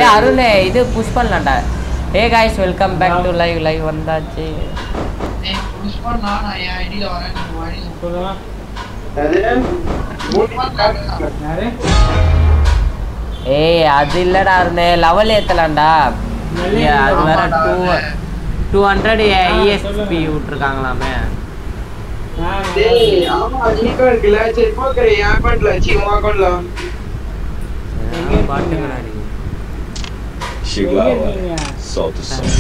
ஏ அருண் இது புஷ் பண்ணலாம்டா ஏ guys welcome back to live live வந்தாச்சு ஏய், push பண்ணா நான் என் ID ல வரேன், நீங்க வழி சொல்லுங்க அது push பண்ணா. யாரு ஏய் அது இல்லடா அருண் லெவல் ஏத்தலாம்டா நல்ல அது வேற ஆமாடா, டூ அது. டூ ஹண்ட்ரட் ஆ, இஎஸ்பி சொல்லுங்க. விட்டுருக்காங்களாமே நான் டேய் ஆமா சீக்கா இருக்குல்ல சரி போக்கறே என் அக்கௌண்ட்ல சி உன் அக்கௌண்ட்ல பாட்டுங்கடா நீ Chegava, solta o som.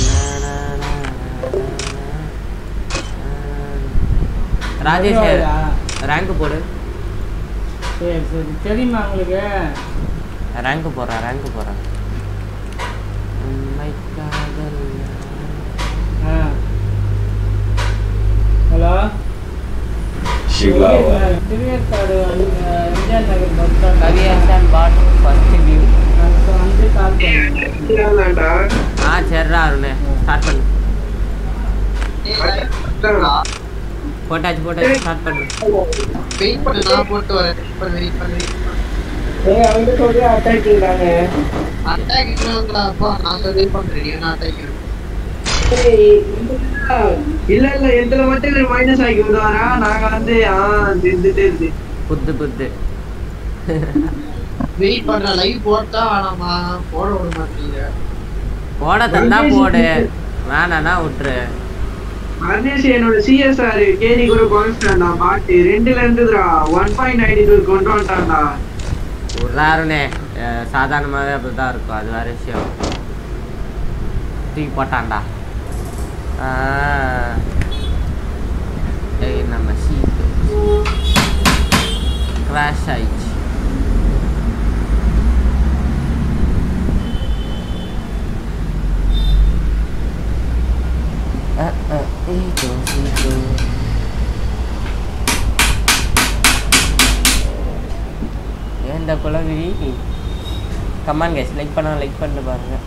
Rajesh வருவாரா? ரேங்க் போடு சரி சரி தெரியுமா உங்களுக்கு ரேங்க் போடுறேன் ரேங்க் போடுறேன் உண்மை காதல் ஆ ஹலோ Chegava, திருவேற்காடு வந்து எம்ஜிஆர் நகர் பஸ் ஸ்டாண்ட் கவியர்சன் பாட் ஃபர்ஸ்ட் வியூ அங்க வந்து கால் பண்ணுங்க இல்லடா ஆ சரிடா அருண் ஸ்டார்ட் பண்ணு ஏய், live போட்டுடா. போட்டாச்சு போட்டாச்சு ஸ்டார்ட் பண்ணு Wait பண்ணு, நான் போட்டு வரேன். Wait பண்ணு, wait பண்ணு, wait பண்ணு. ஏய் அவங்க சொல்லி அட்டாக் இருக்காங்க Attack இருக்கிறவங்களா? அப்பா, நான் சொல்லி பண்றேன், நீ என்ன attack இருக்கு? இல்ல இல்ல எந்தல மட்டும் மைனஸ் ஆகி விடுவாரா நாங்க வந்து ஆ இருந்துட்டே இருந்து புத்து புத்து Wait பண்றேன், live போட்டா வேணாமா? போட விட மாட்டீங்க. போட தந்தா போடு வேணானா விட்டுரு அர்னேஷ் என்னோட சிஎஸ்ஆர் கேரி கூட குறைச்சிட்டான்டா பாட்டு ரெண்டுல இருந்துதுடா ஒன் பாயிண்ட் நைன்டி டூ கொண்டு வந்துட்டான்டா விட்றா அருணே அஹ் சாதாரணமாகவே அப்படி தான் இருக்கும் அது வேற விஷயம் தூக்கி போட்டான்டா ஆ. ஏய் நம்ம சீட்டு கிராஷ் ஆயிடுச்சு அஹ், அஹ், ஈகோ, ஈகோ. ஏன் இந்த குலவிரி கமான் கேஸ் லைக் பண்ணா லைக் பண்ணி பாருங்க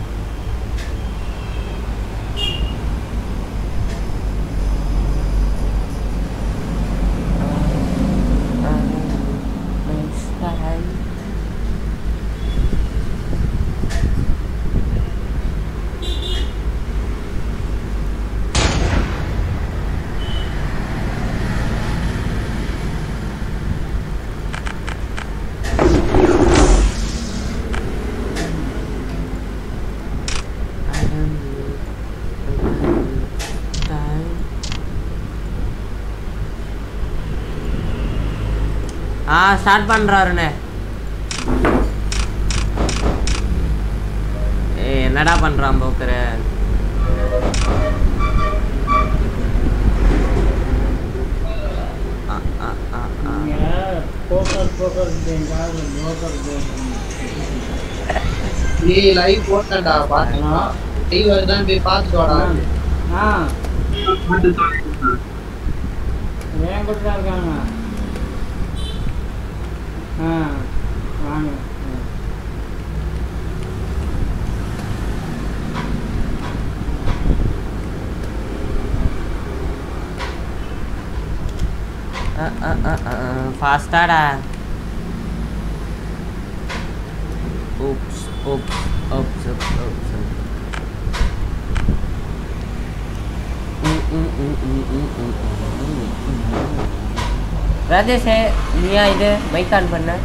ஆ ஸ்டார்ட் பண்றாருண்ணே ஏய் என்னடா பண்றான் போக்குற ஆ, ஆ, ஆ, ஆ. நீங்க போக்கர் போக்கர் கார் போக்கர் ஏய், live போட்டேன்டா, பாத்தீங்களா? live வருதான்னு போய் பார்த்துட்டு வாடா. ஆ ஏன் கூட தான் இருக்காங்க ஆ வாங்க ஆ. ஃபாஸ்டாடா oops oops oops oops oops Rajesh நீயா இது மைக் ஆன் பண்ண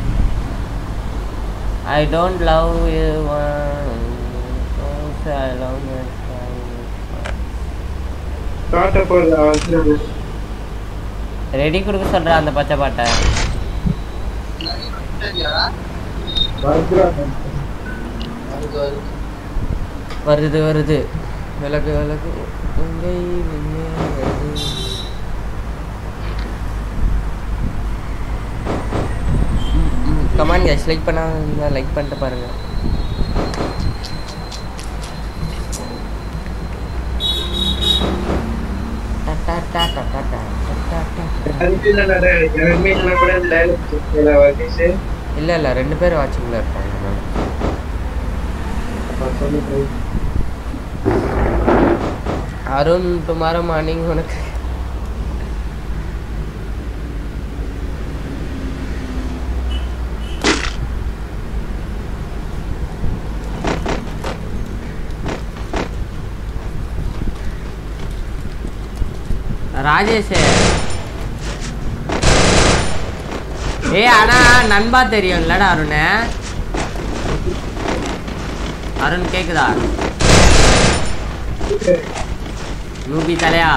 I don't love you I love you காட்ட போறதா வந்து ரெடி கொடுக்க சொல்கிறேன் அந்த பச்சை பாட்டை சரியாடா? வருதுடா வருது, வருது. வருது வருது விளக்கு விளக்கு உங்கை விண்ணே வருது. கமான் கேஸ் லைக் பண்ணால் லைக் பண்ணிட்டு பாருங்க டா, டா, டா, டா, டா, டா, டா, டா, டா. அதுக்கு இல்லடா எனக்குமே இல்ல கூட இந்த டைலாக் வர்னிஷ் இல்ல இல்ல ரெண்டு பேரும் வாட்சிங்ல இருப்பாங்க அதனால. சொல்லி try. அருண் டுமாரோ மார்னிங் உனக்கு ராஜேஷ் ஏய் ஆனா நண்பா தெரியும்லடா அருண் அருண் கேக்குதா நூபி தலையா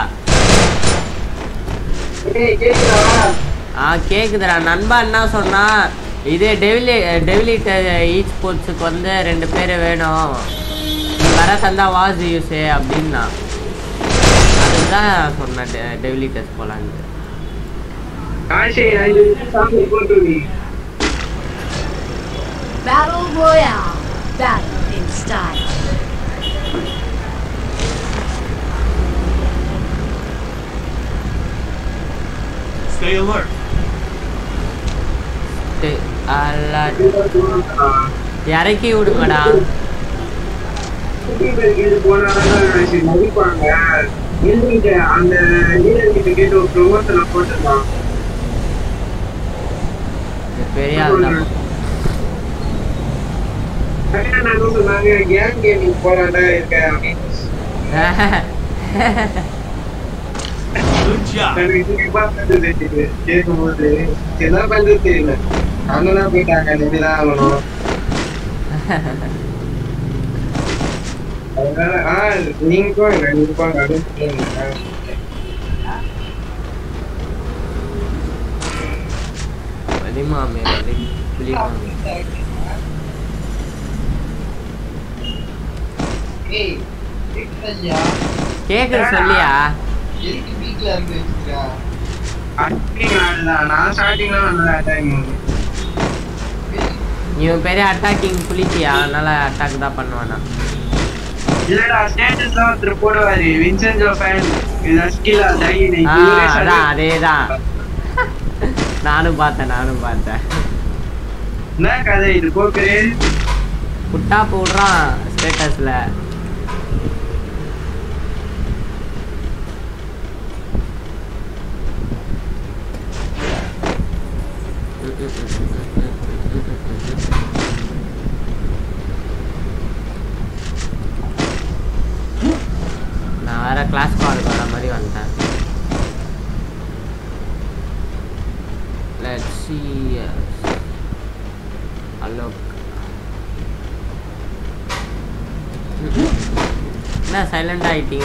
ஏய் கேக்குதா ஆ கேக்குதுடா நண்பா என்ன சொன்னா இதே டெவிலி டெவிலிட் ஈ ஸ்போர்ட்ஸுக்கு வந்து ரெண்டு பேர் வேணும் நீ வர தந்தா வாஸ் யூஸு அப்படின்னா அதுதான் சொன்னேன் டெவிலிட்டஸ் போலான்ட்டு காசே ஐந்து நிமிஷம் சாமி போட்டுருவி Battle Royale. Battle in style. Stay alert. டே- அல்லா இறக்கி விடுங்கடா குட்டி பேருக்கு இது போனாதான் சரி மதிப்பாங்க எங்களுக்கு அந்த லீடர் கிட்ட கேட்டு ஒரு ப்ரொமோஷனை போட்டுருந்தான் இது பெரிய ஆள் தான் கல்யாணம் சொன்னாங்க கேம் கேமிங் போறாண்டா இருக்க அப்படின்னு Good job. எனக்கு இப்ப பண்றது தெரியல. கேட்கும்போது என்ன பண்றது தெரியல அண்ணனா போயிட்டாங்க நம்பிதான் ஆகணும் அதனால ஆ நீங்க போங்க நீங்க போங்க அப்படின்னு சொல்லுங்க வலிமாமே வலி புலிமாமே ஏய் கேக்குதா கேக்குது சொல்லியா எதுக்கு வீட்ல இறக்கி வச்சிருக்கா அட்டிங் ஆடலாம் நான் ஸ்டார்டிங்ல நல்லா அட்டாக் இவன் பெரிய அட்டாக்கிங் புலிச்சியா அதனால அட்டாக் தான் பண்ணுவானா இல்லடா ஸ்டேட்டஸ்ல ஒருத்தர் போடுவாரு வின்சென்சோ ஃபேன் இது ஸ்கில் டை ஆ அதான் அதேதான் நானும் பார்த்தேன் நானும் பார்த்தேன் என்ன கதை இது போக்குறே புட்டா போடுறான் ஸ்டேட்டஸ்ல நான் வேற கிளாஸ் கால் வர மாதிரி வந்துட்டேன் லெட்ஸ் see ஹலோ என்ன சைலண்ட் ஆயிட்டீங்க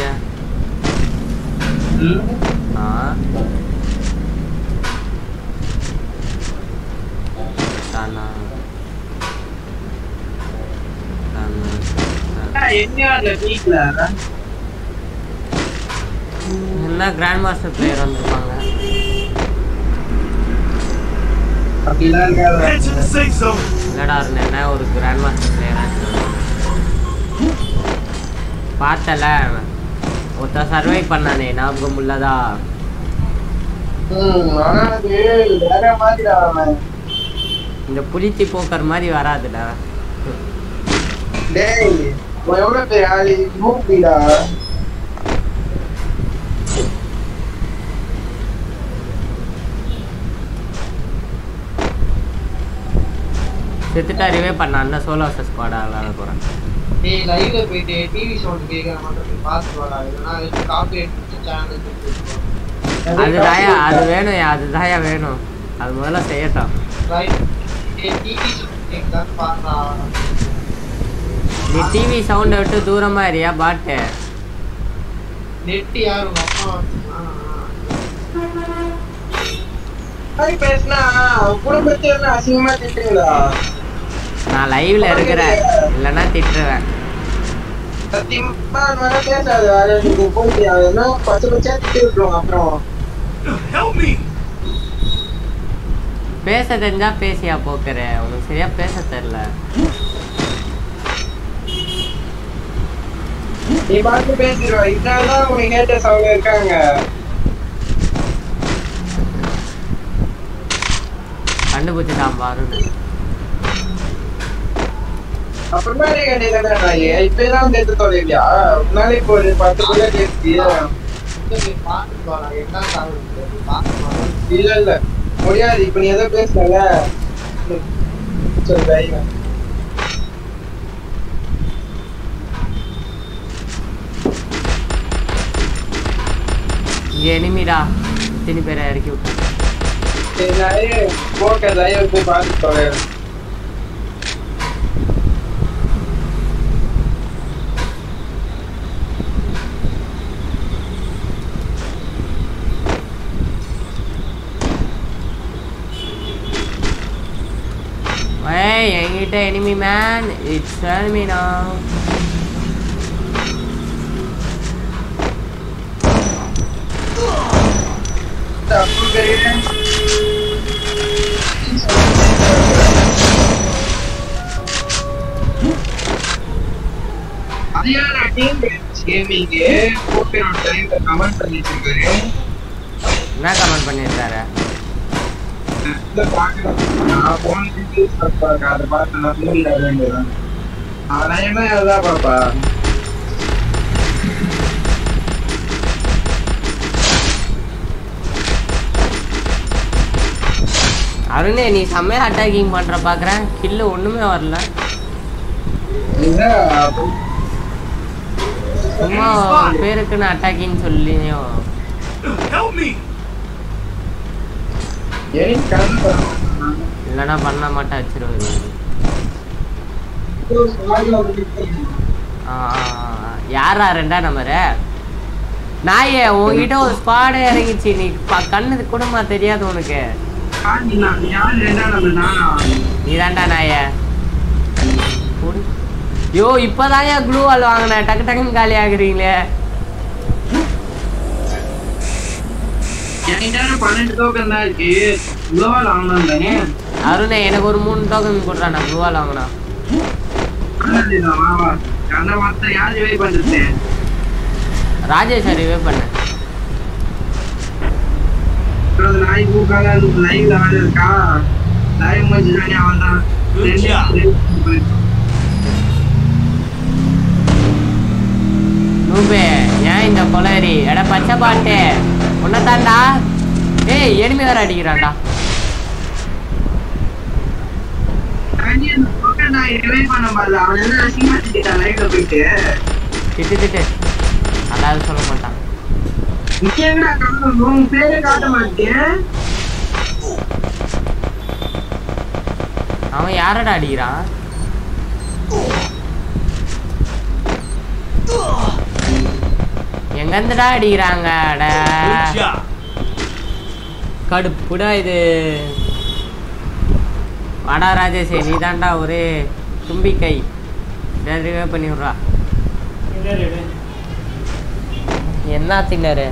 ஆ தானா தானா தானா. என்ன வீட்ல என்ன கிராண்ட் மாஸ்டர் பிளேயர் வந்திருப்பாங்க அப்படிலாம் இருக்காது Head to the safe zone. இல்லடா அருண் என்ன ஒரு கிராண்ட் மாஸ்டர் பிளேயராக பார்த்தல ஒருத்த சர்வை பண்ணானே ஞாபகம் உள்ளதா ம் ஆனா அது வேற மாதிரிடா அவன் இந்த புலிச்சி போக்கர் மாதிரி வராதுடா டேய் அவன் எவ்வளவு பெரிய ஆளு மூப்பிடா செத்துட்டா ரிவே பண்ண அண்ணன் சோலோ ஸ்குவாடா விளாட போகிறேன் டேய் லைவ்ல போயிட்டு டிவி சவுண்ட் கேக்குற மாதிரி பார்த்து வாடா இல்லைன்னா காப்பி எடுத்து சேனல் அது தாயா அது வேணும் அது தாயா வேணும் அது முதல்ல செய்யட்டும் ரைட் டேய் டிவி சவுண்ட் கேக்குதான்னு பாருடா நீ டிவி சவுண்டை விட்டு தூரமா இருயா பாட்டு நெட் யார் உங்க அப்பா ஆ, மாதிரி பேசினா குடும்பத்தை என்ன அசிங்கமா திட்டுங்களா நான் லைவ்ல இருக்கிறேன் இல்லைன்னா திட்டுருவேன் சத்தியமா அந்த மாதிரி பேசாது வேற நீங்க போயிட்டு என்ன பச்சை பச்சையா திட்டி விட்டுருவாங்க அப்புறம் Help me! பேச தெரிஞ்சா பேசியா போக்குற உனக்கு சரியா பேச தெரியல நீ பார்த்து பேசிடுவா இதனாலதான் உனக்கு ஹேட்டர்ஸ் அவங்க இருக்காங்க கண்டுபிடிச்சிட்டான் பாருன்னு அப்புறமா நீ கேட்டீங்கன்னா இப்பதான் சேர்த்து தொலைவியா முன்னாலே இப்போ ஒரு பத்து பிள்ளை கேட்டு இங்க போய் பார்த்துட்டு வாடா என்ன சாப்பிடுறது பார்த்து வாடா இல்ல இல்ல முடியாது இப்ப நீ ஏதோ பேசல சொல்லு தைரியம். இங்கே எனிமிடா இத்தனை பேரை இறக்கி விட்டு சரி நிறைய போக்க தயவு போய் பார்த்து சொல்றேன் ஏய் என்கிட்ட enemy man it's enemy now அதிகார டீம் கேமிங் போக்கரோட டைம் கமெண்ட் பண்ணி வச்சிருக்காரு என்ன கமெண்ட் பண்ணியிருக்காரு இந்த பாக்குறேன் நான் போன டீட்டெயில்ஸ் பார்ப்பாங்க அதை பார்த்து நான் மூவில வேண்டியதான் அவன் என்ன அதான் பாப்பா அருணே நீ செம்மையா அட்டாக்கிங் பண்ற பாக்குறேன் கில்லு ஒண்ணுமே வரல நீங்க சும்மா உன் பேருக்குன்னு அட்டாக்கிங் சொல்லியும் Help me! ஏன் கண்ணு இல்லைன்னா பண்ண மாட்டேன் வச்சிருவாரு ஆ, ஆ, ஆ. யாரா ரெண்டா நம்பரு நாயே உன்கிட்ட ஒரு ஸ்குவாடே இறங்கிச்சு நீ ப- கண்ணு கூடமா தெரியாது உனக்கு யார் ரெண்டா நம்ம நானா நீ தான்டா நாயே போடு. யோ இப்பதான் ஏன் க்ளூ வால் வாங்கினேன் டக்கு டக்குன்னு காலி ஆகுறீங்களே என்கிட்ட பன்னெண்டு டோக்கன் தான் இருக்கு குளோவால் வாங்கணும் தானே அருணே எனக்கு ஒரு மூணு டோக்கன் கொடுறா நான் க்ளூ வால் வாங்கினா நல்லதுதான், வா வா அந்த மத்த யார் வெயிட் பண்றது ராஜேஷ் அறிவே பண்ண அப்புறம் நாய் பூக்கால லைவ்ல வேலை இருக்கா லைவ் முடிஞ்சுதானே அவன் தான் Good job. நூபே ஏன் இந்த கொலரி எட பச்சை பாட்டு உன்னதாண்டா ஏய் எனிமி வேற அடிக்கிறான்டா நான் ரிவைவ் பண்ண பாரு அவன் என்ன அசிங்கமா திட்டான் லைவ்ல போயிட்டு திட்டு திட்டு அதாவது சொல்ல மாட்டான் நீ எங்கடா காட்டணும் உன் பேரே காட்ட மாட்டேன் அவன் யாரடா அடிக்கிறான் எங்கேருந்துடா அடிக்கிறாங்க அட Good job. கடுப்புடா இது வாடா ராஜேஷே நீ தாண்டா ஒரே தும்பிக்கை டெலிவரி பண்ணி விட்றா என்ன தின்னரு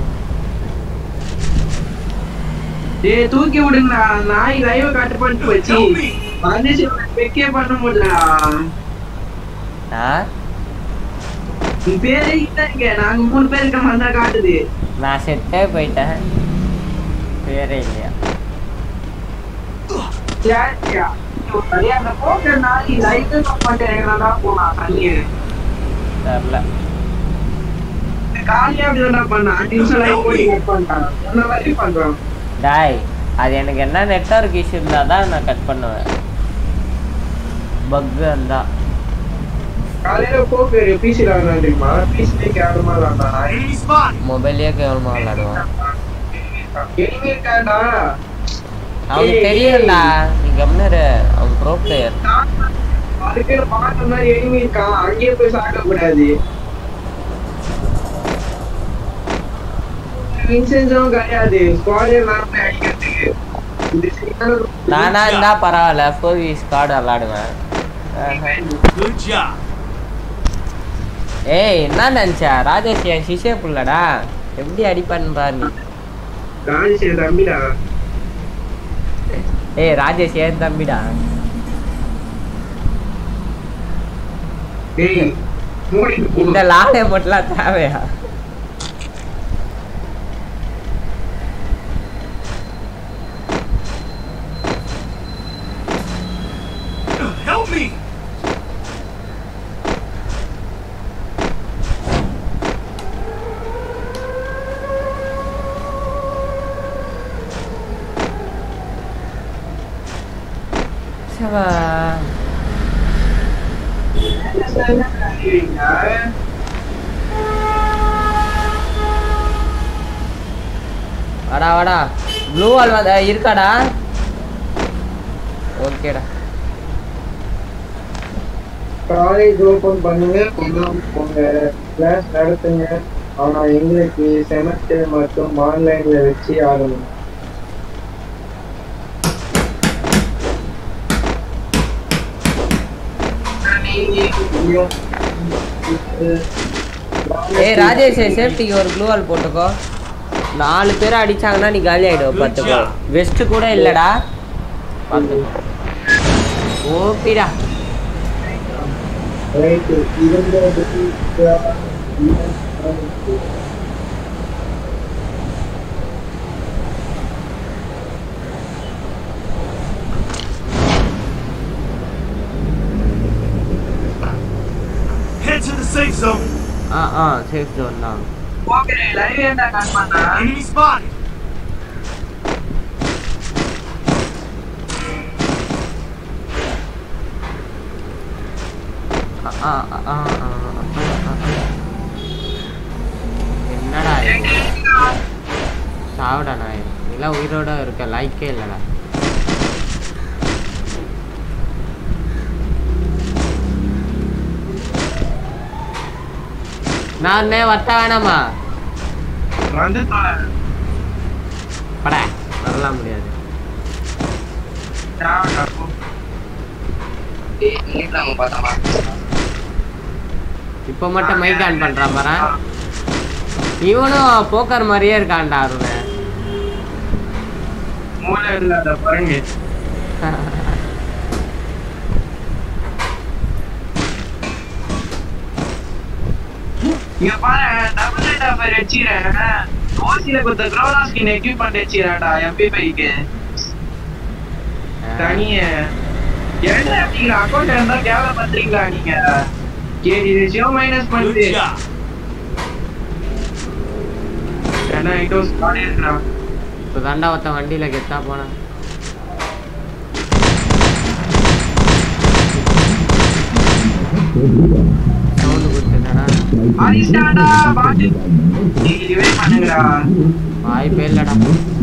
டேய் தூக்கி விடுங்கடா நாய் லைவ் காட்டு பண்ணிட்டு வச்சு Help me! வந்துச்சு வெக்கே பண்ண முடியலடா ஆ உன் பேரே இல்ல இங்க நாங்க மூணு பேர் இருக்க மாதிரி தான் காட்டுது நான் செத்தே போயிட்டேன் வேறே இல்லையா சரியா சரியா அந்த போக்கிற நாய் லைவ் மாட்டேன் எங்கடா போனா தண்ணி தெரில காலியா அப்படி என்ன பண்ணா நிமிஷம் லைவ் போய் கட் பண்ணிட்டான் அந்த மாதிரி பண்றான் டாய் அது எனக்கு என்ன நெட்ஒர்க் இஷ்யூ இருந்தால் தான் நான் கட் பண்ணுவேன் பக்கு இருந்தா காலையில போக்கு பிசில விளாண்டான் தெரியுமா பிசிலே கேவலமா விளாண்டான் Enemy spot! மொபைல்லே கேவலமாக விளாடுவான் எனிமே இருக்காண்டா அவனுக்கு தெரியும்டா நீ கம்னரு அவன் ப்ரோ பிளேயர் அதுக்கு பார்த்த மாதிரி எனிமே இருக்கான் அங்கேயே போய் சாக்க கூடாது வின்சென்ஸும் கிடையாது ஸ்குவாடே நான் போய் அடிக்கிறதுக்கு இந்த சிக்னல் நானா இருந்தா பரவாயில்ல ஃபோர் வி ஸ்காட் விளாடுவேன் ஆஹா. Good job. ஏய் என்ன நினச்சா ராஜேஷ் என் சிஷே புள்ளடா எப்படி அடிப்பான்னு பாரு நீ ராஜேஷ் தம்பிடா ஏய் ராஜேஷ் ஏன் தம்பிடா டேய் மூடிட்டு போ. இந்த லாலே மட்டும்லாம் தேவையா Help me! சவா வாடா வாடா ப்ளூ வால் வந்த இருக்காடா ஓகேடா காலேஜ் ஓபன் பண்ணுங்க பண்ணாம போங்க கிளாஸ் நடத்துங்க ஆனா எங்களுக்கு செமஸ்டர் மட்டும் ஆன்லைன்ல வச்சு ஆகணும் ஏய் ராஜேஷ் சேஃப்டிக்கு ஒரு ப்ளூ வால் போட்டுக்கோ நாலு பேர் அடிச்சாங்கன்னா நீ காலி ஆயிடுவ பார்த்துக்கோ வெஸ்ட் கூட இல்லடா பார்த்துக்கோ ஓபிடா ரைட் இருந்தது Head to the safe zone. ஆ ஆ சேஃப் ஜோன் தான் Enemy spotted. ஆ, ஆ, ஆ, ஆ, ஆ, ஆ, ஆ. என்னடா இது? சாவுடா நாய் இதெல்லாம் உயிரோட இருக்க லைக்கே இல்லடா நான் வர்த்த வேணாமா வந்து தொலை. பட வரலாம் முடியாது சாவடா, போ. இப்போ மட்டும் மைக் ஆன் பண்றான் பாரு இவனும் போக்கர் மாதிரியே இருக்கான்டா அருண் மூளை இல்லாத பாருங்க இங்க பாரு டபுள் டபுள் வச்சிரேன் ஓசில கொடுத்த க்ரோனா ஸ்கின் எக்யூப்மெண்ட் வச்சிரேன்டா எம்பி பைக்கு தனிய என்ன நீங்க அக்கௌண்ட் இருந்தா கேவலம் பண்றீங்களா நீங்க கேடி ரேஷியோ மைனஸ் Good பண்ணுது job. ஏன்னா இட்டோ ஸ்பாட் இருக்கிறான் இப்போ தாண்டா ஒருத்தன் வண்டியில கெத்தா போனான் சவுண்டு கொடுத்துட்டானா அரிஸ்டாடா பாட்டு இதுவே பண்ணுங்கடா வாய்ப்பே இல்லடா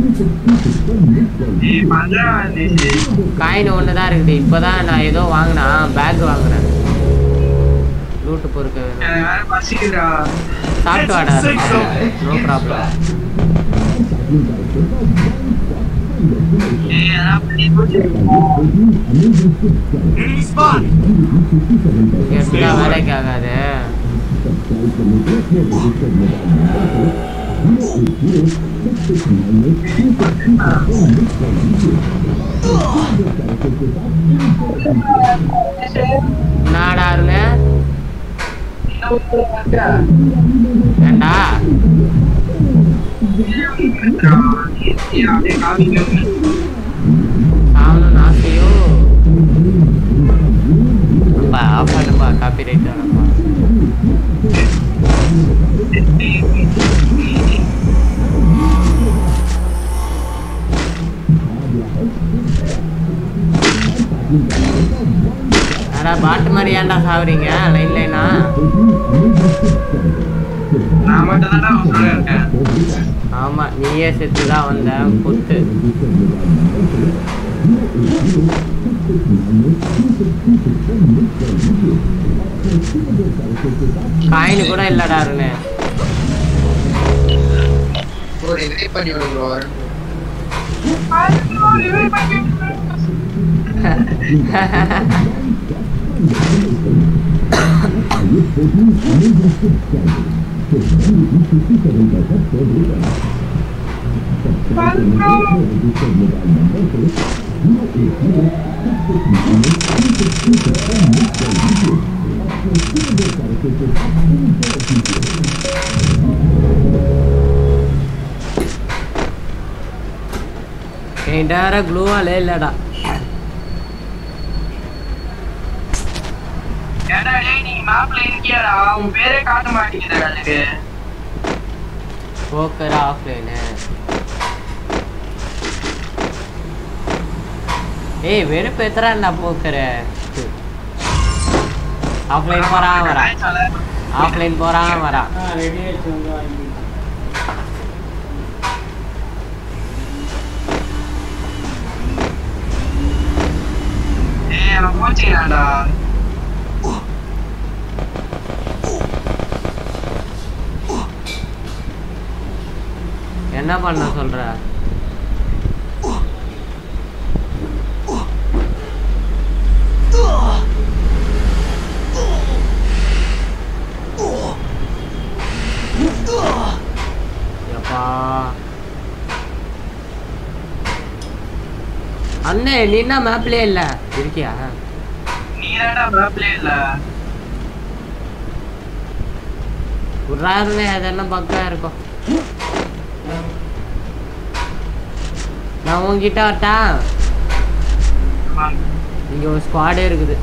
ஏய் பண்றா வந்துச்சு காயின் ஒன்று தான் இருக்குது இப்போதான் நான் ஏதோ வாங்கினா பேக் வாங்குறேன் லூட்டு பொறுக்க வேணும் எனக்கு வேற பசிக்குதுடா சாப்பிட்டு வாடா நோ ப்ராப்ளம் ஏய் அதான் பண்ணி போச்சு Enemy spotted. எடுத்துட்டா வேலைக்கு ஆகாது என்னடா அருண் ஏண்டா ஏய் அப்படியே காமிக்க அவனும் நாசையோ அப்பா ஆஃப் பண்ணுப்பா காப்பி ரைட் வரப்பா அடா பாட்டு மாதிரி ஏன்டா சாவுறீங்க லைன் லைனா நான் மட்டும் தான்டா உசுரோட இருக்கேன் ஆமா நீயே செத்து தான் வந்த புத்து காயின் கூட இல்லடா அருண் ஒரு இதே பண்ணி விடுங்க என்கிட்ட க்ளூவாலே இல்லடா ஏடா டேய் நீ மேப்ல இருக்கியாடா உன் பேரே காட்ட மாட்டேங்குதுடா எனக்கு போக்கர் ஆஃப்லைனு ஏய் வெறுப்பு எத்தனை போக்கரு ஆஃப்லைன் போறான் வரான் ஆஃப்லைன் போறான் வரான் ஆ ரெடி ஆயிடுச்சு வந்து வாங்கி ஏய் அவன் போச்சுக்கிறான்டா என்ன பண்ண சொல்ற எப்பா அண்ணே நீ என்ன மேப்லயே இல்ல இருக்கியா நீ தான்டா மேப்லே இல்ல விட்றாருனே அதெல்லாம் பக்கா இருக்கும் நான் உன்கிட்ட வரட்டா இங்க ஒரு ஸ்குவாடே இருக்குது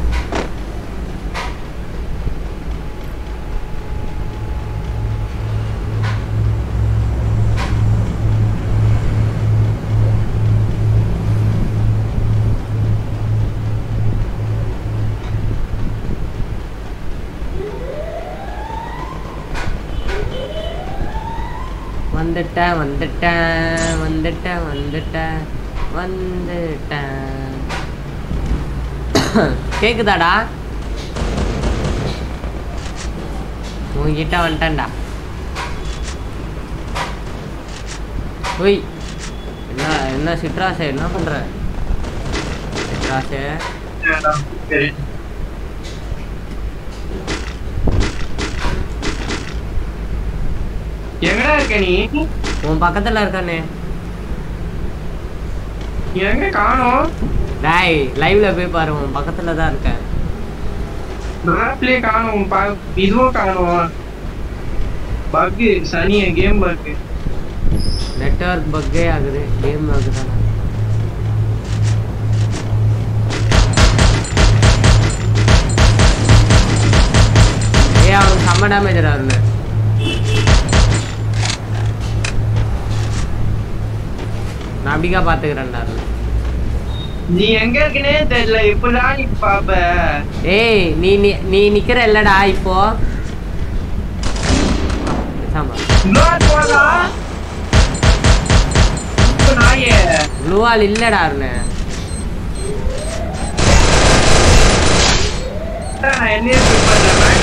வந்துட்டேன் வந்துட்டேன் வந்துட்டேன் வந்துட்டேன் வந்துட்டேன் கேக்குதாடா உங்ககிட்ட வந்துட்டேன்டா ஒய் என்ன என்ன சிட்ராசே என்ன பண்ற சிட்ராசே சரி எங்கடா இருக்க நீ உன் பக்கத்துல இருக்கானே எங்க காணோம் டேய் லைவ்ல போய் பாரு உன் பக்கத்துல தான் இருக்கேன் மேப்லயே காணோம் பா இதுவும் காணோம் பக்கு சனிய கேம் பக்கு நெட்வொர்க் பக்கே ஆகுது கேம் ஆகுதானா ஏய் அவனுக்கு செம்ம டேமேஜ் அருள் நான் அப்படிக்கா பாத்துக்கிறேன்டா அருள் நீ எங்க இருக்கனே தெரியல இப்பதான் நீ பாப்ப ஏய் நீ நீ- நீ நிக்கிற இல்லடா இப்போ பேசாம இன்னொரு போதா இப்ப நாயே ப்ளூவால் இல்லடா அருண் நான் என்ன பண்றேன்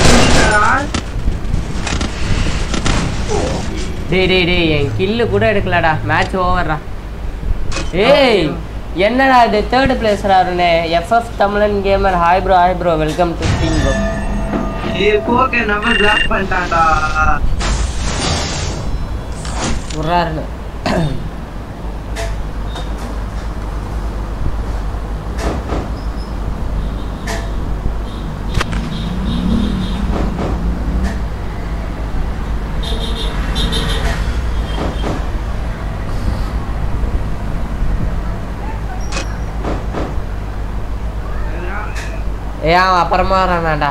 டேய் டேய் டேய் என் கில்லு கூட எடுக்கலடா மேட்ச் ஓவர்ரா ஏய் என்னடா இது தேர்ட் பிளேஸ்ரா அருணே FF Tamilan gamer hi bro hi bro welcome to team bro இது போக்க நம்ம பிளாக் பண்ணிட்டான்டா விட்றாருன்னு ஏ அவன் அப்புறமா வரானாடா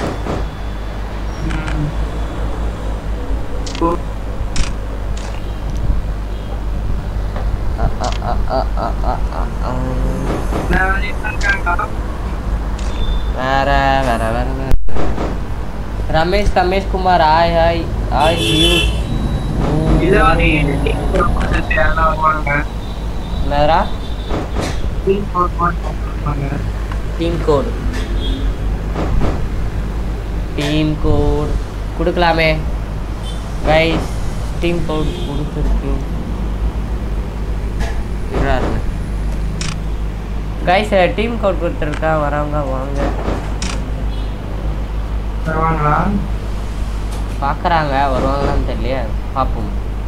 அ, அ, அ, அ, அ, அ, அ, அ. நான் இருக்காங்க வேற வேற வேற வேற Ramesh Ramesh Kumar hi hi hi you இதான் நீ யாரெல்லாம் வருவாங்க என்னடா டீம் வருவாங்க டீம் கோட் டீம் கோட் கொடுக்கலாமே கைஸ் டீம் கோட் கொடுத்துருக்கு கைஸ் டீம் கோட் கொடுத்துருக்கா வரவங்க வாங்க வருவாங்களா பார்க்குறாங்க வருவாங்களான்னு தெரியல பார்ப்போம்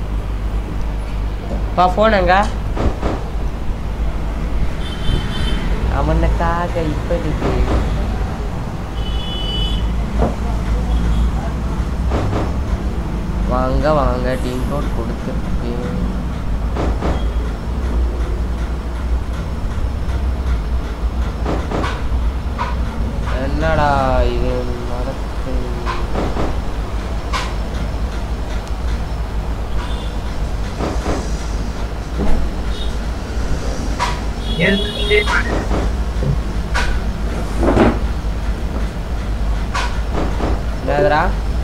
பா ஃபோன் எங்க அவனுக்காக இப்போதைக்கு வாங்க வாங்க டீம் கோட் கொடுத்துருக்கு என்னடா இது நடக்குது என்னதுடா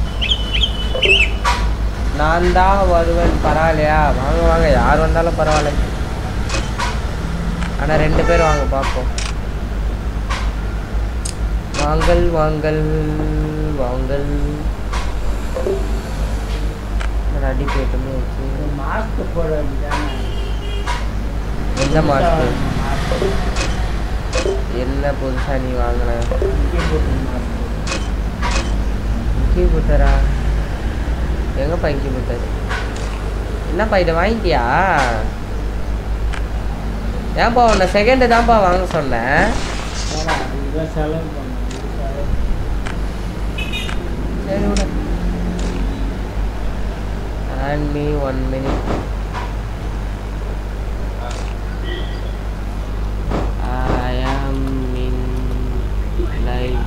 நான் தான் வருவேன் பரவாயில்லையா வாங்க வாங்க யார் வந்தாலும் பரவாயில்ல ஆனால் ரெண்டு பேர் வாங்க பார்ப்போம் வாங்கல் வாங்கல் வாங்கல் அடி போயிட்டுமே வச்சு மாஸ்க் போட வேண்டியதானே எந்த மாஸ்க்கு என்ன புதுசா நீ வாங்கின இங்கே போட்டு மாஸ்க் இங்கி புத்தரா எங்கப்பா இங்கி புத்தர் என்னப்பா இதை வாங்கிட்டியா ஏன்பா உன்னை செகண்டு தான்ப்பா வாங்க சொன்னேன் போடா இதெல்லாம் செலவு பண்ணு இது செலவு சரி விடு and me one minute I am in live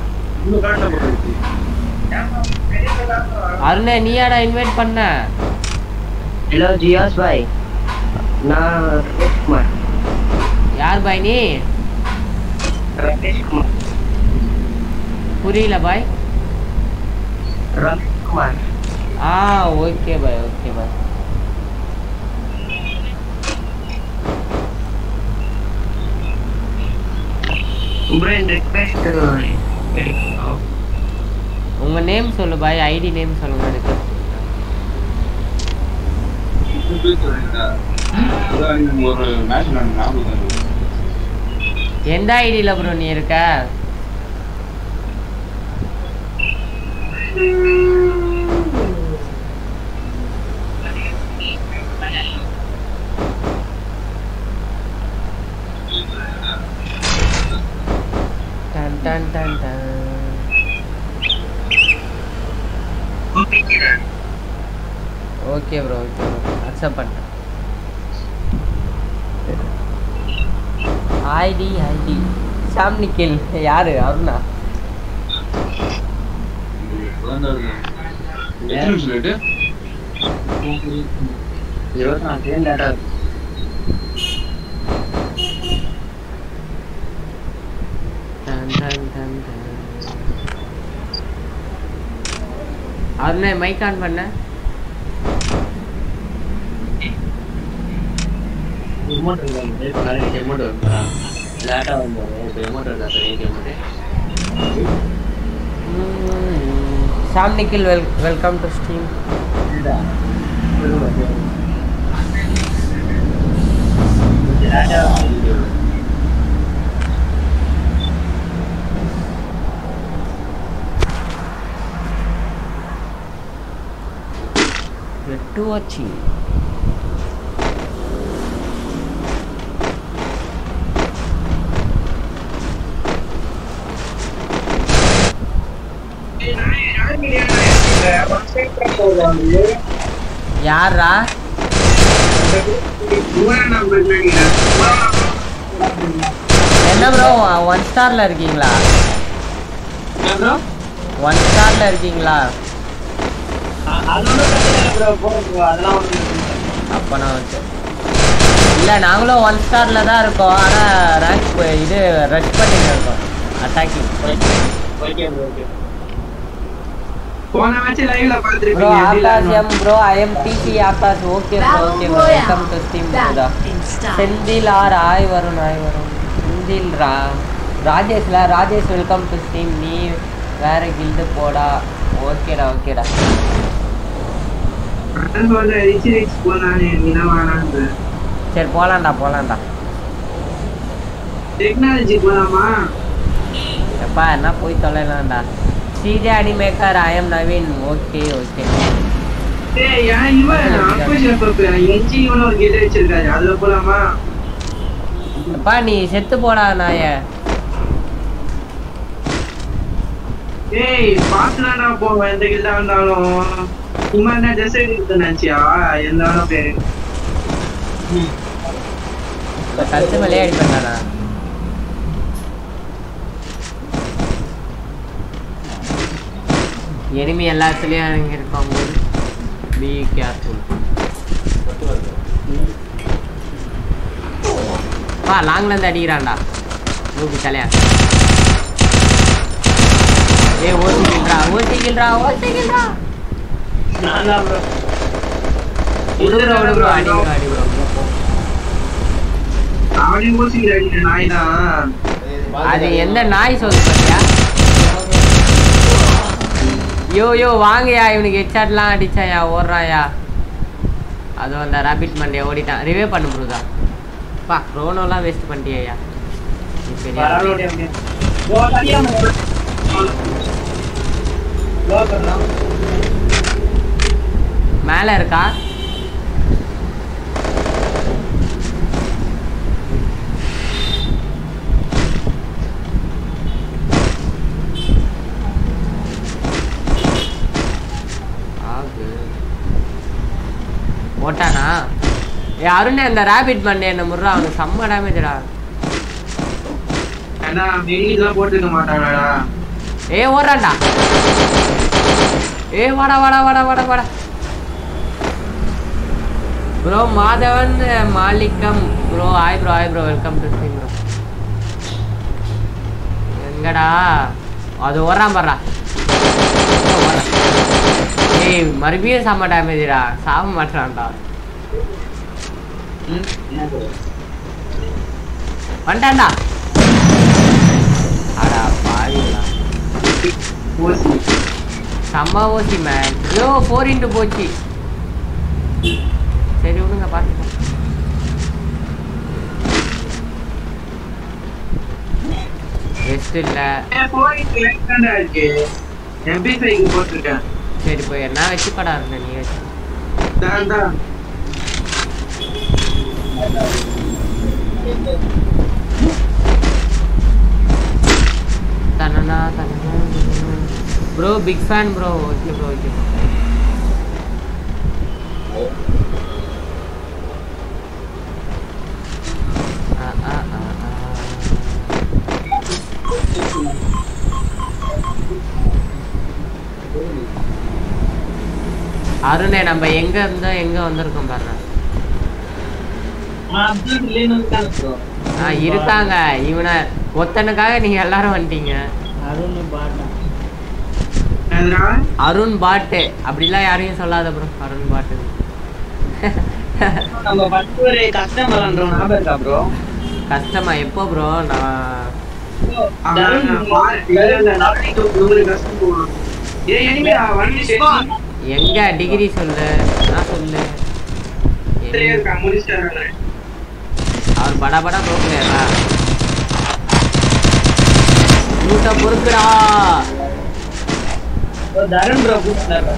அருணே நீயாடா இன்வைட் பண்ண हेलो जियास भाई நான் ரமேஷ் குமார் யார் பாய் நீ ரமேஷ் குமார் புரியல பாய் ரமேஷ் குமார் ஆ ஓகே பாய் ஓகே பாய் ஃப்ரெண்ட் ரிக்வெஸ்ட் உங்க நேம் சொல்லு பாய் ஐடி நேம் சொல்லுங்க எனக்கு ஒரு மேட்ச் ஞாபகம் எந்த ஐடியில் ப்ரோ நீ இருக்க done done done done okay bro okay bro accept பண்ணிட்டேன் ஐடி ஐடி சாம் நிக்கில் யாரு அருணா எத்தனை நிமிஷம் லேட்டு இருபத்தி நாலு செகண்ட் லேட்டா டன் டன் டன் டன் அருணே மைக் ஆன் பண்ண ரிமோட் இருக்கு ரிமோட் இருக்கா லேட்டா வந்தோம் இப்போ ரிமோட் இருக்கா பெரிய remote Sam Nikhil well welcome to stream லேட்டா எட்டு வச்சு யாரா என்ன ப்ரோ ஒன் ஸ்டார்ல இருக்கீங்களா ஒன் ஸ்டார்ல இருக்கீங்களா அப்பனா ஓகே இல்ல நாங்களும் ஒன் ஸ்டார்ல தான் இருக்கோம் ஆனா ரேங்க் இது ரஷ் பண்ணிட்டு இருக்கோம் அட்டாக்கிங் போன மேட்ச் லைவ்ல ப்ரோ பாத்துருப்பீங்க Akash M bro I M DC Akash okay bro Battle okay bro welcome to Royale. Stream Back bro in style. Senthil R ஆய் வரும் ஆய் வரும் செந்தில் ரா ராஜேஷ்ல ராஜேஷ் வெல்கம் டு ஸ்டீம் நீ வேற கில்டு போடா ஓகேடா ஓகேடா சொல்ற ரிச் ரிச் போனானே என்ன வேணான்னு சரி போலாம்டா போலாம்டா டெக்னாலஜி போலாமா எப்பா என்ன போய் தொலைலாம்டா CJ animaker I M Naveen okay okay ஏய் ஏன் இவன் அக்வஷன் பாப்பேன் எஞ்சி இவன ஒரு கேட் வச்சிருக்காரு அதுல போலாமா எப்பா நீ செத்து போடா நாய ஏய் பாத்துலாடா போவேன் எந்த கில்டா வந்தாலும் சும்மா என்ன ட்ரெஸ் எடுத்து நினைச்சியா இருந்தாலும் பேரு கழுத்து மேலே அடிப்பேன்டா எனிமி எல்லாத்துலேயும் இறங்கியிருக்கோம் போது பி கேர்ஃபுல் வா லாங்லேருந்து அடிக்கிறான்டா லூபி தலையா ஏ ஓசிக்கின்றா ஓசிக்கின்றா ஓசிக்கின்றா விடு bro, விடு bro, அடி bro, அடி bro. அவனையும் ஊசிக்கிற அடிக்கிற நாய் தான் அது எந்த நாய் சொல்லு பாத்தியா யோ யோ வாங்கயா இவனுக்கு ஹெட்ஷாட்லாம் அடிச்சாயா ஓடுறாயா அதுவும் அந்த ராபிட் மண்டே ஓடிட்டான் ரிவே பண்ணு ப்ரூதா பா க்ரோனோலாம் வேஸ்ட் பண்ணிட்டியா நீ பெரிய ஆளு. பரவாயில்ல அப்படியே. ஓ, தனியா நம்ம லோ பண்ணலாம் மேல இருக்கா ஆகு. போட்டானா ஏ அருண் அந்த ராபிட் பண்ணி என்ன முறா அவனுக்கு செம்ம டேமேஜ்டா ஏன்னா மெடிக்கெல்லாம் போட்டுக்க மாட்டாங்கடா ஏ ஓடுறான்டா ஏ வாடா வாடா வாடா வாடா வாடா ப்ரோ மாதவன் மாலிக்கம் ப்ரோ ஆய் ப்ரோ ஆய் bro welcome to stream bro எங்கடா அது ஓடுறான் பாடுறா ஏய் மறுபடியும் செம்ம டேமேஜ்டா சாக மாட்டான்டா ம், என்ன bro? வந்துட்டான்டா அடா பாவிங்களா ஓசி செம்ம ஓசி மேன் ஐயோ ஃபோர் இன்ட்டு போச்சு சரி விடுங்க பார்த்துக்கலாம் ரெஸ்ட் இல்லை போயிட்டு லேட்டாண்டா இருக்கு எம்பி ஃபைக்கு போட்டிருக்கேன் சரி போய் என்ன வச்சு படா இருந்த நீ வச்சு தான் தான் தனனா தனனா bro big fan bro okay bro okay ஆ ஆ ஆ ஆ அருணே நம்ம எங்க இருந்தோம் எங்க வந்திருக்கோம் பாருங்க ஆ, அப்படியே இல்லைன்னு வந்துட்டாங்க bro. ஆ இருக்காங்க இவனை ஒத்தனுக்காக நீங்க எல்லாரும் வந்துட்டீங்க அருண் பாட்டன் என்னடா அருண் பாட்டு அப்படிலாம் யாரையும் சொல்லாத ப்ரோ அருண் பாட்டு நம்ம first ஒரு customer பண்றோம், ஞாபகம் இருக்கா bro? கஷ்டமா எப்போ ப்ரோ நான் தருண் அவன் பாரு, இல்ல, இல்ல, நாளைக்கு நூறு கஷ்டம் போகணும். ஏய், எனிமையா, வண்டி Spot. எங்க டிகிரி சொல்லு நான் சொல்லு செத்துட்டே இருக்கான், முடிச்சிட்டாரு. அவர் படா படா ப்ரோக்கரா நூட்ட பொறுக்குடா bro, தருண் bro கூப்பிட்டாரு.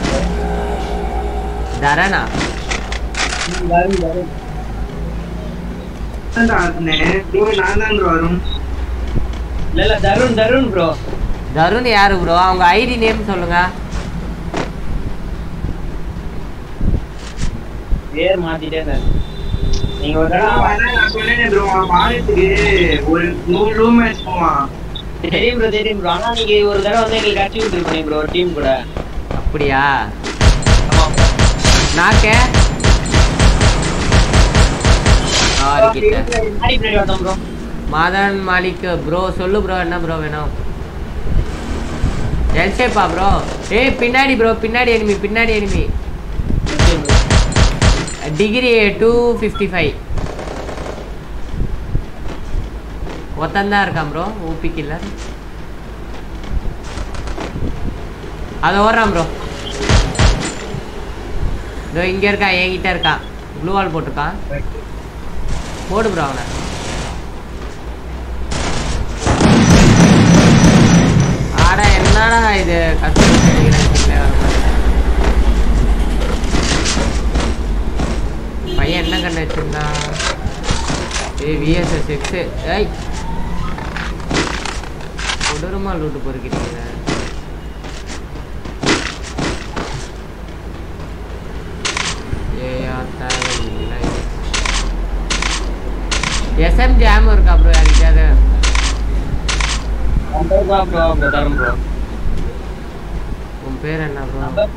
தரனா ம், தருண், தருண். அதான்டா, அதுனே. bro, நான் தான் bro வரும். இல்ல, இல்ல, தருண், தருண் bro. தருண் யாரு ப்ரோ அவங்க ஐடி நேம் சொல்லுங்க பேர் மாத்திட்டே இருந்தாரு. நீங்க ஒரு அதான் தடவை அதான் நான் சொன்னேனே bro, அவன் வாரத்துக்கு ஒரு நூறு room match போவான். தெரியும் bro, தெரியும் bro. ஆனா நீங்க ஒரு தடவை வந்து எங்களுக்கு அடிச்சு விட்டுருப்பீங்க bro, team கூட. அப்படியா ஆமா bro. நாக்கே ஆறு கிட்ட முன்னாடி பின்னாடி வந்தோம் bro. மாதவன் மாலிக் ப்ரோ சொல்லு ப்ரோ என்ன ப்ரோ வேணும் எல்ஷேப்பா ப்ரோ ஏய் பின்னாடி ப்ரோ பின்னாடி எனிமி பின்னாடி enemy Okay bro. Degree two fifty five ஒத்தந்தான் இருக்கான் ப்ரோ ஊப்பிக்கில்ல அது ஓடுறான் ப்ரோ இதோ இங்கே இருக்கான் என்கிட்ட இருக்கான் ப்ளூ வால் போட்டிருக்கான் போடு ப்ரோ அவனை ஆடா என்னடா இது கஷ்டம் பையன் என்ன கண்ணு வச்சிருந்தான் ஏய் விஎஸ்எஸ் எக்ஸு ஏய் கொடூரமா லூட்டு பொறுக்கிறீங்க ஏயா தேவையில்லை எஸ்எம் ஜாம் இருக்கா ப்ரோ யாருக்காவது ஐம்பது ரூபா bro, bro, தருண் bro. உன் பேர் என்ன ப்ரோ ஐம்பது-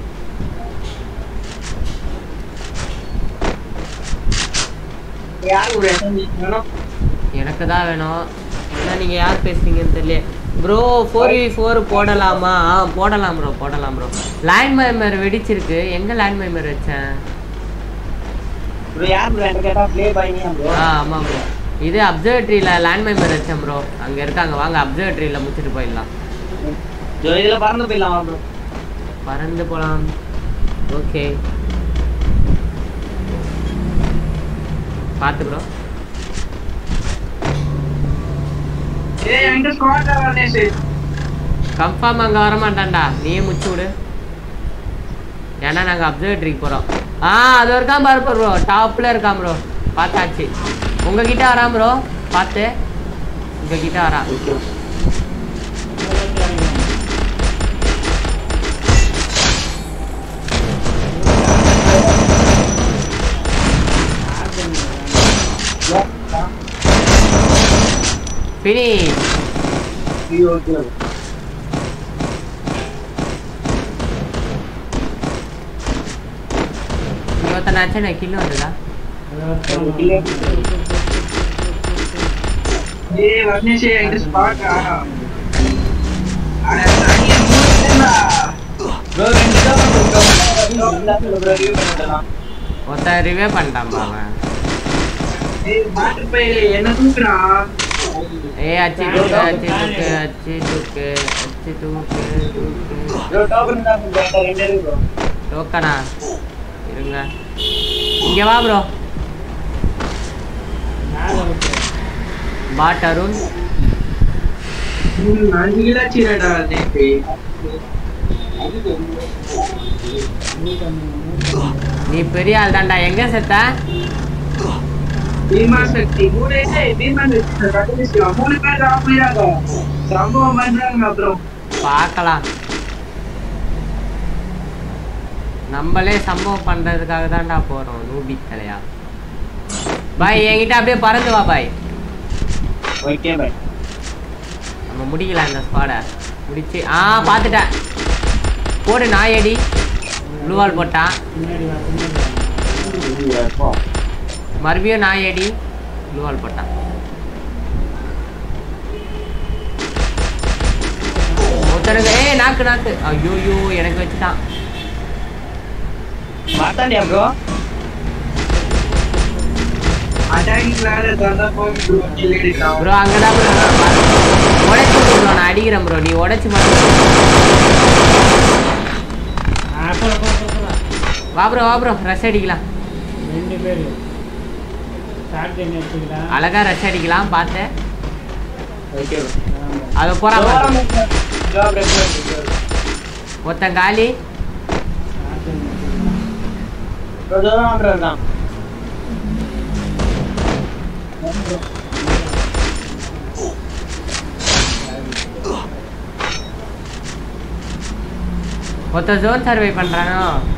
யார் bro SMG வேணும்? எனக்கு தான் வேணும் ஆனால் நீங்கள் யார் பேசுறீங்கன்னு தெரியல ப்ரோ ஃபோர் வி ஃபோர் போடலாமா ஆ போடலாம் ப்ரோ போடலாம் ப்ரோ லேண்ட் மைமர் வெடிச்சிருக்கு எங்கே லேண்ட் மைமர் வச்சேன் bro, யார் bro என்கிட்ட கேட்டா play by me bro. ஆ ஆமாம் ப்ரோ இது அப்சர்வேட்டரியில் லேண்ட் மைமர் வச்சேன் ப்ரோ அங்கே இருக்காங்க வாங்க அப்சர்வேட்டரியில் முடிச்சுட்டு போயிடலாம் இதோ இதுல பறந்து போயிடலாம் bro. பறந்து போலாம் ஓகே பார்த்து ப்ரோ ஏய் எங்க ஸ்குவாட் ரமேஷ் கன்ஃபார்ம் அங்கே வர மாட்டான்டா நீயே முச்சு விடு ஏன்னா நாங்கள் அப்சர்வேட்டரிக்கு போகிறோம் ஆ அது இருக்கான் பாரு ப்ரோ டாப்பில் இருக்கான் ப்ரோ பார்த்தாச்சு உங்ககிட்ட வரான் ப்ரோ பார்த்து உங்ககிட்ட வரான் ஃபினிஷ் ಇವತ್ತನಾಚೆ ನಾ ಕಿಲ್ಲು ಅಂದದ ஏய் ரமேஷ் எங்க ஸ்குவாட் அட தனியா மூணுடா ப்ரோ ரெண்டு தான் ப்ரோ ப்ரோ ரிவ்யூ பண்ணலாம் ஒருத்த ரிவே பண்ணிட்டான்பா அவன் ஏய் மாட்டு பையலே என்ன தூக்குறா ஏய் அச்சி தூக்கு அச்சி தூக்கு அச்சி தூக்கு அச்சி தூக்கு தூக்கு ப்ரோ டோக்கன் தான் ப்ரோ ரெண்டு இருக்கு ப்ரோ டோக்கனா இருங்க இங்க வா ப்ரோ பாட் அருண் ம் அஞ்சு கிலோ சீரடா நேத்து நீ பெரிய ஆள் தான்டா எங்க செத்த பீமா சக்தி மூணு பீமா சக்தி கண்டுபிடிச்சா மூணு பேர் ஆஃப் பண்ணிடுறாங்க சம்பவம் பண்றாங்க அப்புறம் பார்க்கலாம் நம்மளே சம்பவம் பண்றதுக்காக தான்டா போறோம் நூபி தலையா பாய் என்கிட்ட அப்படியே பறந்து வா பாய் ஓகே பை நம்ம முடிக்கலாம் இந்த ஸ்குவாடை முடிச்சு ஆ பார்த்துட்டேன் போடு நாயடி ப்ளூவால் போட்டான் பின்னாடி வா பின்னாடி வா மறுபடியும் நாயடி ப்ளூவால் போட்டான் ஒருத்தனுக்கு ஏய் நாக்கு நாக்கு ஐயோயோ எனக்கு வச்சுட்டான் மாட்டாண்டியா ப்ரோ அட்டாக்கிங் வேற தந்தா போய் ப்ரோ கில் எடுக்கலாம் ப்ரோ அங்கதான் ப்ரோ உடைச்சு ப்ரோ நான் அடிக்கிறேன் ப்ரோ நீ உடைச்சு மட்டும் ஆ போடா போடா போடா, போடா வா ப்ரோ வா ப்ரோ ரஷ் அடிக்கலாம் ரெண்டு பேர் ஷார்ட் கன் எடுத்துக்கலாம் அழகா ரஷ் அடிக்கலாம் பார்த்தேன் ஓகே அது போறான் பாரு. ப்ரோ ப்ரோ ஒருத்தன் காலி ஷார்ட் கன் ப்ரோ தூரம் ப்ரோ தான் ஒருத்தன் ஜோன் சர்வை பண்றானோ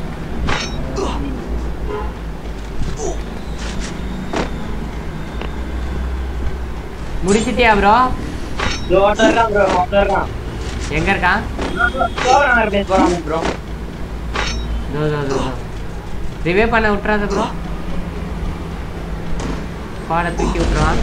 முடிச்சிட்டியா ப்ரோ ப்ரோ ஒருத்தர் ப்ரோ ஒருத்தர் தான் எங்க இருக்கான் சோழனர் பேஸ் போறாங்க ப்ரோ தோ தோ தோ தோ ரிவே பண்ண விட்டுறாத ப்ரோ பாட தூக்கி விட்டுருவான்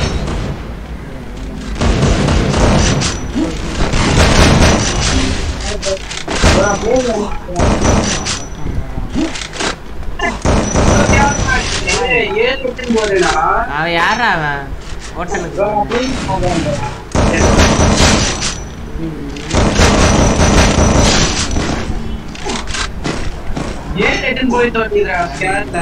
ஏய் ஏழு விட்டு போறேடா அவன் யாரா அவன் ஓட்டனுக்கு ஏன் எட்டுன்னு போய் தோட்டிடுறா ஸ்கேன்ல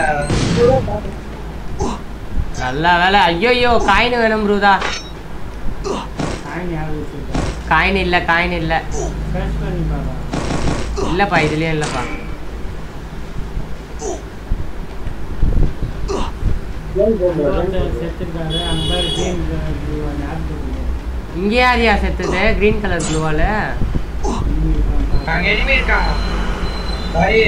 நல்ல வேலை ஐயோ காயின் வேணும் ப்ரூதா காயின் யார் வச்சுருக்கா காயின் இல்ல காயின் இல்ல சர்ச் பண்ணி பாப்பா இல்லப்பா இதுலயும் இல்லப்பா ஒருத்தர் செத்துருக்காரு அங்கே பாரு க்ரீன் கலர் ப்ளூ அந்த ஆப் இங்கே யாரியா செத்துது கிரீன் கலர் ப்ளூவால அங்க எனிமே இருக்காங்க பாய்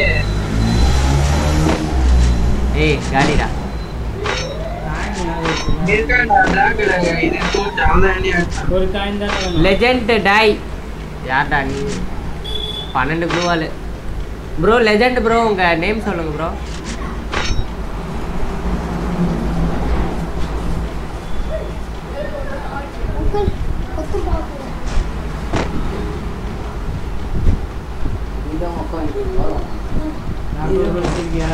ஏய் காலிடா காயின் யார் வச்சுருக்கா இருக்காண்டா பிளாக் கலர் இது தோட்டு அவன் தான் ஒரு காயின் தானே வேணும் லெஜெண்ட் டை யார்டா நீ பன்னெண்டு ப்ளூவால் ப்ரோ லெஜெண்ட் ப்ரோ உங்க நேம் சொல்லுங்க ப்ரோ நாற்பது வச்சிருக்கியா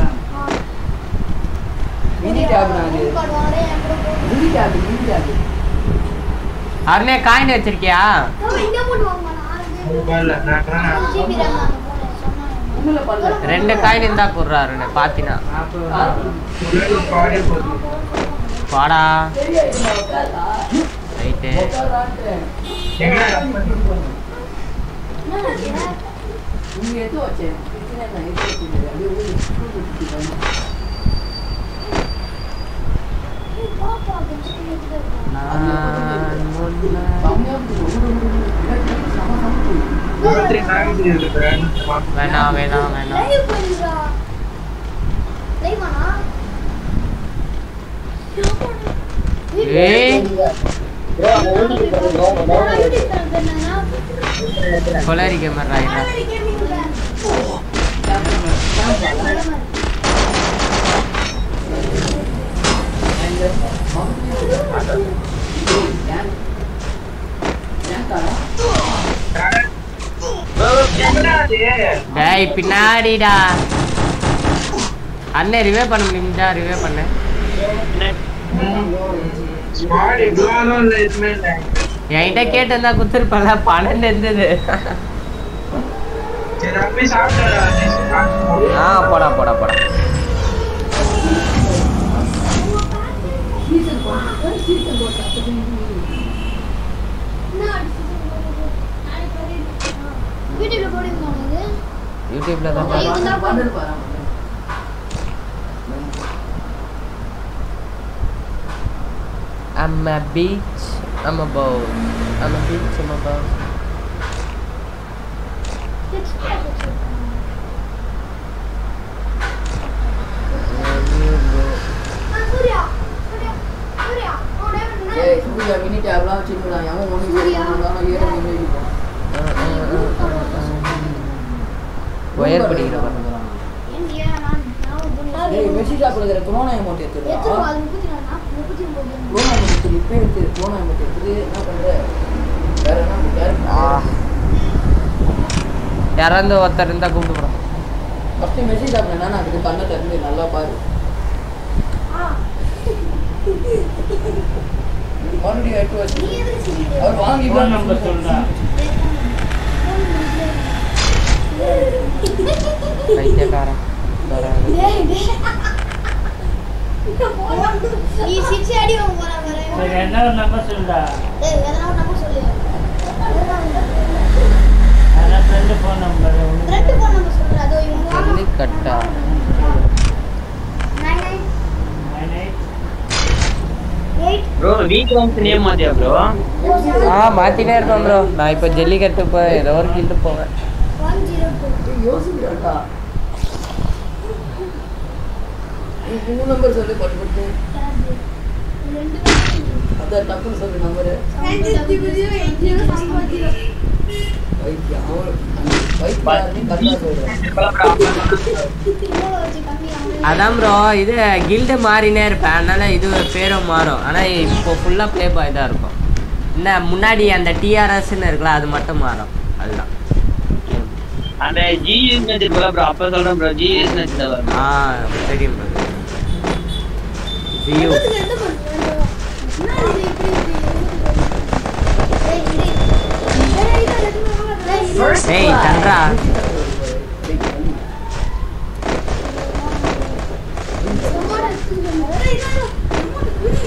அருணே காயின் வச்சிருக்கியா இல்ல நான் ரெண்டு காயின் இருந்தா குடுறாரு பாத்தினா வாடா ரைட்டு நான் முன்ன- வேணாம் வேணாம் வேணாம் ஏய் கொலாரி கேமரா டேய் பின்னாடிடா அண்ணன் ரிவே பண்ண முடியுமா ரிவே பண்ண என்கிட்ட கேட்டிருந்தா குத்துருப்பல பன்னெண்டு இருந்தது ஆ போடா போடா போடா வீட்டுல போடுங்க யூடியூப்ல தான் பாரு. I'm a beach, I'm a boat. I'm a beach, I'm a boat. Surya Surya Surya உன் name என்ன? ஏய் சூர்யா மினி டேப்லாம் வச்சிருக்கான் எவன் ஒண்ணு சூர்யா. ஏற நின்று இருக்கும் ஒயர் பிடிக்கிற பாருங்க. ஏன்டியா, நான் நான் பொண்ணு. ஏய் மெர்சி ஷாப்ல இருக்கிற குரோனா அமௌண்ட் எத்தனை எடுத்துடா அது முப்பத்தி நாலா? முப்பத்தி ஒன்பது. குரோனா அமௌண்ட் எடுத்து இப்போ எடுத்து குரோனா அமௌண்ட் எடுத்து என்ன பண்ற வேற என்ன ஆ. கேரக்டர் யாராவது ஒருத்தர் இருந்தா கூப்பிட்டு போறோம் ஃபர்ஸ்ட் மெர்சி ஷாப்ல என்ன அதுக்கு கண்ணை திறந்து நல்லா பாரு ஆ, மறுபடியும் எட்டு நீ வச்சு எதுக்கு சிரிக்கிற? அவர் வாங்கி ஃபோன் நம்பர் சொல்றா பைத்தியக்காரன் வராது. டேய், டேய். நீ சிரிச்சு அடி வாங்க போற பாரு. சரி என்ன ஒரு நம்பர் சொல்றா டேய், எதனா ஒரு number சொல்லு. எதனா ஒரு number. அதான் ஃப்ரெண்டு ஃபோன் நம்பர் ரெண்டு phone number சொல்றா. அதோ இவங்க வாங்க. சொல்லி கட்டா Nine nine nine eight eight bro week வந்து நேம் மாத்தியா ப்ரோ ஆ மாத்தினே இருக்கோம் ப்ரோ நான் இப்போ ஜல்லிக்கட்டு போய் ஏதோ ஒரு கில்ட்டு போவேன் one zero two. யோசிக்கிறாட்டா மூணு நம்பர் சொல்லு பட்டு பட்டு ரெண்டு அதான் டக்குன்னு சொல்லு number nine zero zero eight zero five one zero. வைத்தியம் அவன் வைத்தியம் கரெக்டாக சொல்கிறேன் இவ்வளவு வச்சு கம்மி அவனுக்கு. அதான் ப்ரோ இது கில்டு மாறினே இருப்பேன் அதனால இது பேரும் மாறும் ஆனால் இப்போ ஃபுல்லாக ப்ளே பாய் தான் இருக்கும் என்ன முன்னாடி அந்த டிஆர்எஸ்ன்னு இருக்குல்ல அது மட்டும் மாறும் அதுதான் அந்த ஜிஎஸ் நச்சு ப்ரோ அப்ப சொல்றேன் ப்ரோ ஜிஎஸ் நச்சு தான் வரும் ஆ தெரியும் bro. ஜியோ எதுக்கு எந்த phone? என்ன இது இப்படி இருக்கு? டேய், இது. டேய், இது எடுத்து வாங்க. டேய், இது. ஏய் தன்றா சும்மாடா எடுத்துட்டு வந்து. டேய், இது.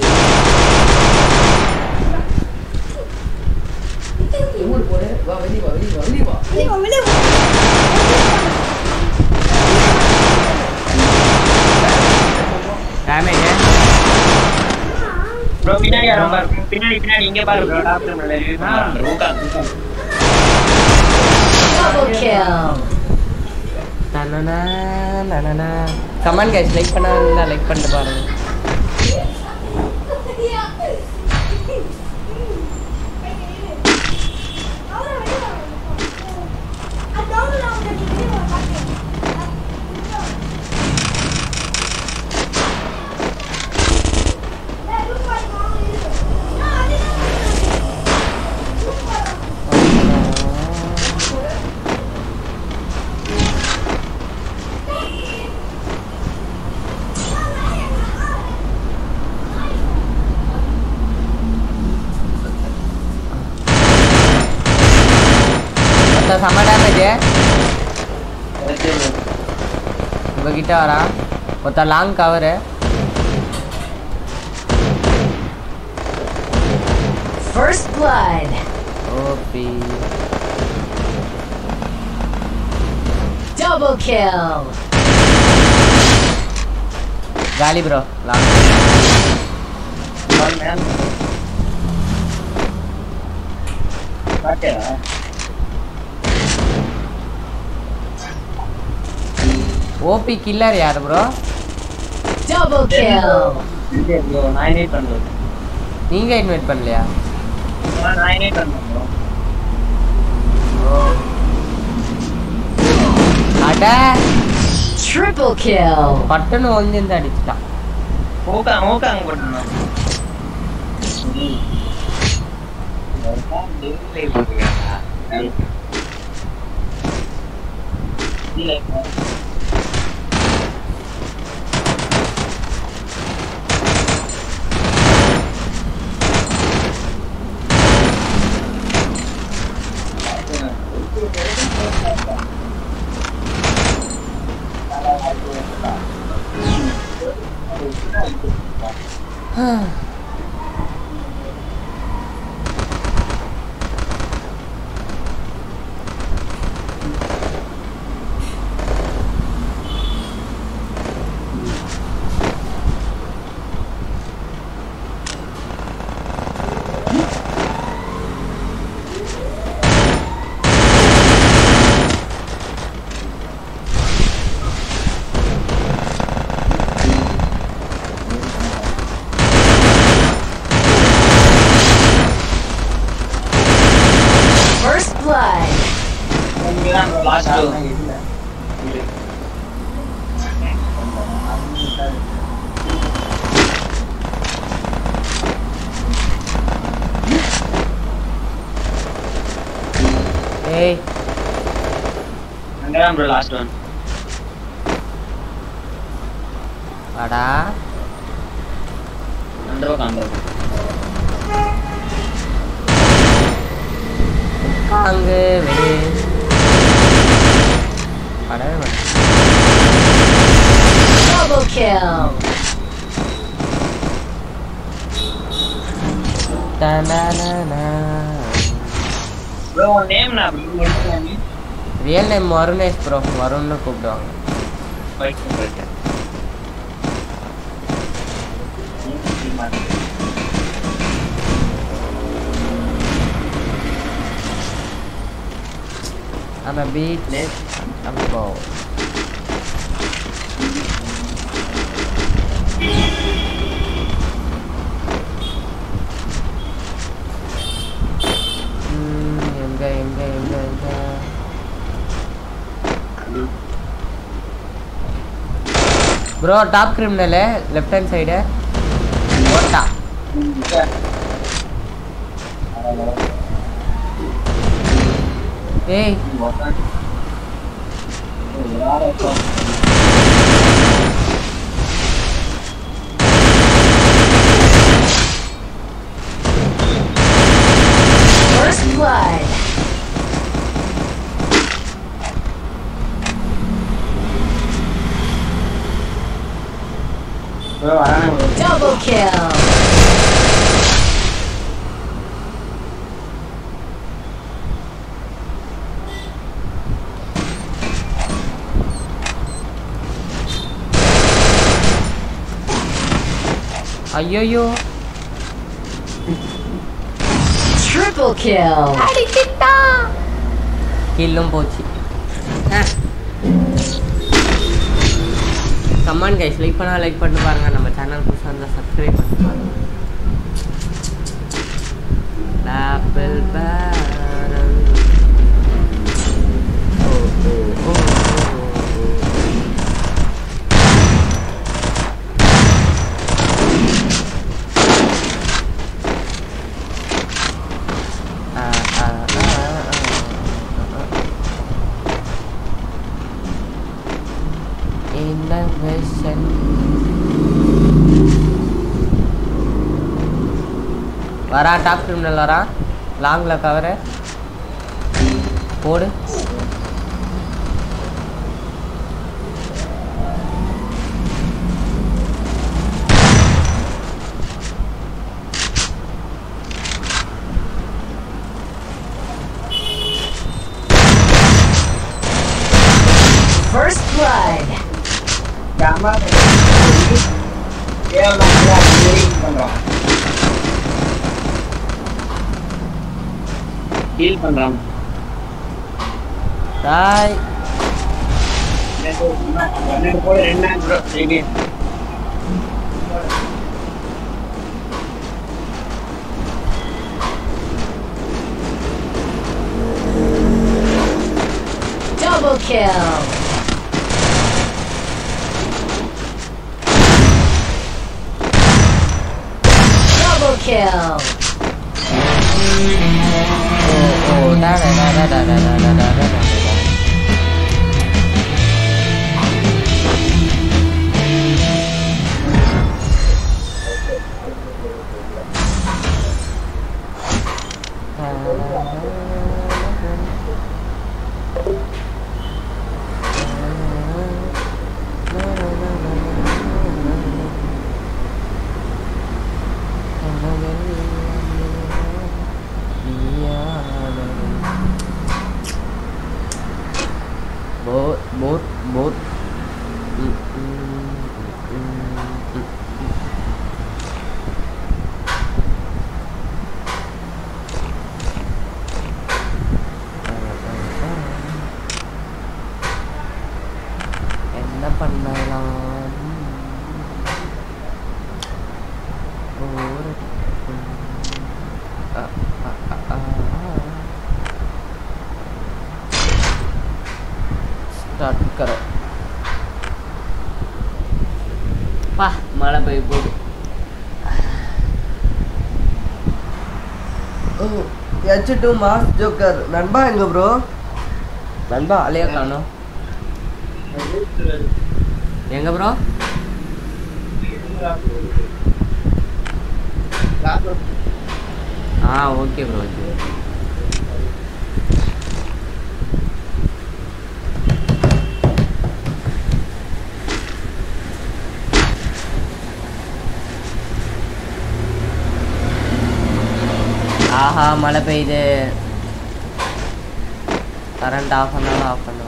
எவ்வளோ போடு வா வெளியே வா வெளியே வா வெளியே வா வெளிய வா, வெளிய வா. டேமேஜ் ப்ரோ பின்னாடி யாரும் பாரு பின்னாடி பின்னாடி இங்க பாரு ப்ரோ டாக்டர் மேல கமெண்ட் கைஸ் லைக் பண்ணா லைக் பண்ணிட்டு பாருங்க அவரை வெளிய வா. அது download ஆகுது, நீ வெளிய வா, பாத்து. டேய், look பாரு, மாமா இருக்கு. ஆ, அதுதான். Look பாரு. செம்ம டேமேஜ் உங்ககிட்ட வரா ஒருத்த long cover First blood. OP Double kill. காலி ப்ரோ லாங் One man. பாத்தியா ஓபி கில்லர் யார் ப்ரோ Double kill. இல்லையே bro, நான் invite பண்ணல. நீங்க இன்வைட் பண்ணலையா நான் invite பண்ணல bro. அட Triple kill. பட்டுன்னு ஒளிஞ்சிருந்து அடிச்சிட்டான் மூக்கா மூக்கா அங்க போட்டுருந்தான். ம். டெல்லியில போட்டுருக்காங்க. இல்ல, First blood. இங்கதான் bro last two. ஏய் அங்கதான் bro last one. வாடா அந்த பக்கம் அந்த பக்கம். அங்கு வெளியே படவே மாட்டேன் Double kill. Ta-na-na-na. bro உன் name என்ன bro? என்ன name? Real name Varunesh bro வருண்னு கூப்பிடுவாங்க Wait, wait. I'm a beat I'm a ball ம், எங்க எங்க எங்க எங்க bro top criminal left hand side ஓட்டா ஏய் First blood. bro வரானே bro. Double kill. ஐயோயோ Triple kill. கில்லும் போச்சு கமான் கைஸ் லைக் பண்ணா லைக் பண்ணி பாருங்க நம்ம சேனல் புதுசாக இருந்தால் சப்ஸ்கிரைப் பண்ணி பாருங்க ஆப்பிள் பேரல் ஓ ஓ ஓ ஓ, ஓ ஆ ஆ ஆ Innovation. வரா டாப் கிரிமினல் வரா லாங்ல கவரு போடு First blood. அம்மா கேரளா பண்றான் ஹீல் பண்றான் தாய் பன்னெண்டு போல ரெண்டாயிரம் ப்ரோ சரி Double kill. Double kill. ஓ ஓ டா டா டா டா டா டா டா டா டா டா டா. போட் போட் போட் ம், ம், ம், ம். என்ன பண்ணலாம் ஒரு அ, அ, அ, அ, அ. ஸ்டார்ட் கரோ பா மழை பெய்ய போகுது ஹெச் டூ மாஸ் ஜோக்கர் நண்பா எங்க ப்ரோ நண்பா அலையா காணும் எங்க ப்ரோ ஆ ஓகே ப்ரோ ஓகே ஆஹா மழை பெய்யுது கரண்ட் ஆஃப் பண்ணாலும் ஆஃப் பண்ணுவேன்